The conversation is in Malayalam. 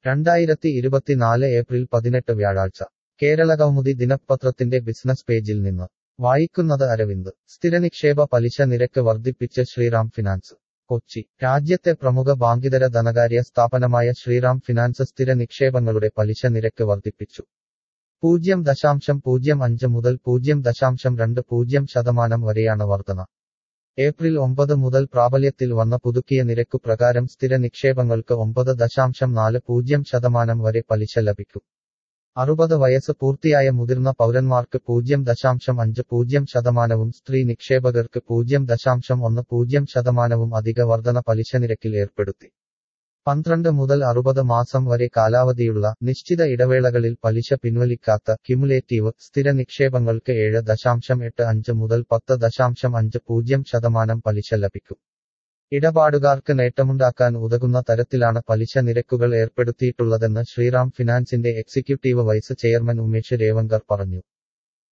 രണ്ടായിരത്തി ഇരുപത്തിനാല് ഏപ്രിൽ പതിനെട്ട് വ്യാഴാഴ്ച കേരള കൗമുദി ദിനപത്രത്തിന്റെ ബിസിനസ് പേജിൽ നിന്ന് വായിക്കുന്നത് അരവിന്ദ് സ്ഥിരനിക്ഷേപ പലിശ നിരക്ക് വർദ്ധിപ്പിച്ച് ശ്രീറാം ഫിനാൻസ് കൊച്ചി രാജ്യത്തെ പ്രമുഖ ബാങ്കിതര ധനകാര്യ സ്ഥാപനമായ ശ്രീറാം ഫിനാൻസ് സ്ഥിര നിക്ഷേപങ്ങളുടെ പലിശ നിരക്ക് വർദ്ധിപ്പിച്ചു പൂജ്യം ദശാംശം പൂജ്യം അഞ്ച് മുതൽ പൂജ്യം ദശാംശം രണ്ട് പൂജ്യം ശതമാനം വരെയാണ് വർധന ഏപ്രിൽ ഒമ്പത് മുതൽ പ്രാബല്യത്തിൽ വന്ന പുതുക്കിയ നിരക്കു പ്രകാരം സ്ഥിര നിക്ഷേപങ്ങൾക്ക് ഒമ്പത് ദശാംശം നാല് പൂജ്യം ശതമാനം വരെ പലിശ ലഭിക്കും അറുപത് വയസ്സ് പൂർത്തിയായ മുതിർന്ന പൗരന്മാർക്ക് പൂജ്യം ദശാംശം അഞ്ച് പൂജ്യം ശതമാനവും സ്ത്രീ നിക്ഷേപകർക്ക് പൂജ്യം ദശാംശം ഒന്ന് പൂജ്യം ശതമാനവും അധിക വർധന പലിശ നിരക്കിൽ ഏർപ്പെടുത്തി പന്ത്രണ്ട് മുതൽ അറുപത് മാസം വരെ കാലാവധിയുള്ള നിശ്ചിത ഇടവേളകളിൽ പലിശ പിൻവലിക്കാത്ത ക്യുമുലേറ്റീവ് സ്ഥിര നിക്ഷേപങ്ങൾക്ക് ഏഴ് ദശാംശം എട്ട് അഞ്ച് മുതൽ പത്ത് ദശാംശം അഞ്ച് പൂജ്യം ശതമാനം പലിശ ലഭിക്കും ഇടപാടുകാർക്ക് നേട്ടമുണ്ടാക്കാൻ ഉതകുന്ന തരത്തിലാണ് പലിശ നിരക്കുകൾ ഏർപ്പെടുത്തിയിട്ടുള്ളതെന്ന് ശ്രീറാം ഫിനാൻസിന്റെ executive vice chairman Umesh Revankar പറഞ്ഞു